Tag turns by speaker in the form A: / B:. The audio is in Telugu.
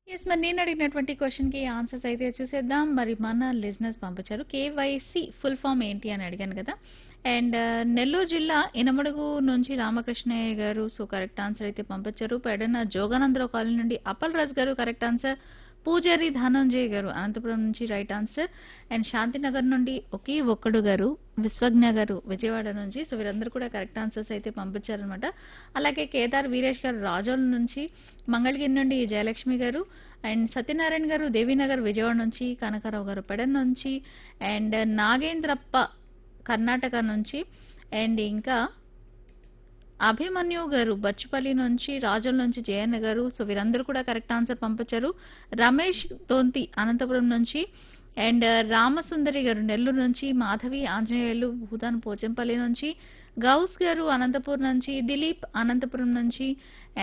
A: ఎస్ మరి నేను అడిగినటువంటి క్వశ్చన్ కి ఆన్సర్స్ అయితే చూసేద్దాం మరి మన లిజినెస్ పంపించారు కేవైసి ఫుల్ ఫామ్ ఏంటి అని అడిగాను కదా అండ్ నెల్లూరు జిల్లా ఇనమడుగు నుంచి రామకృష్ణయ్య గారు సో కరెక్ట్ ఆన్సర్ అయితే పంపించారు పెడన జోగానందరావు కాలనీ నుండి అప్పల్ రాజ్ గారు కరెక్ట్ ఆన్సర్ పూజారి ధనంజయ్ గారు అనంతపురం నుంచి రైట్ ఆన్సర్ అండ్ శాంతినగర్ నుండి ఒకే ఒక్కడు గారు విశ్వజ్ఞ గారు విజయవాడ నుంచి సో వీరందరూ కూడా కరెక్ట్ ఆన్సర్స్ అయితే పంపించారనమాట అలాగే కేదార్ వీరేష్ గారు రాజోల్ నుంచి మంగళగిరి నుండి జయలక్ష్మి గారు అండ్ సత్యనారాయణ గారు దేవీనగర్ విజయవాడ నుంచి కనకారావు గారు పెడన్ నుంచి అండ్ నాగేంద్రప్ప కర్ణాటక నుంచి అండ్ ఇంకా అభిమన్యు గారు బచ్చుపల్లి నుంచి రాజుల నుంచి జయన్న గారు సో వీరందరూ కూడా కరెక్ట్ ఆన్సర్ పంపించారు రమేష్ తోంతి అనంతపురం నుంచి అండ్ రామసుందరి గారు నెల్లూరు నుంచి మాధవి ఆంజనేయులు భూదాన్ పోచంపల్లి నుంచి గౌస్ గారు అనంతపురం నుంచి దిలీప్ అనంతపురం నుంచి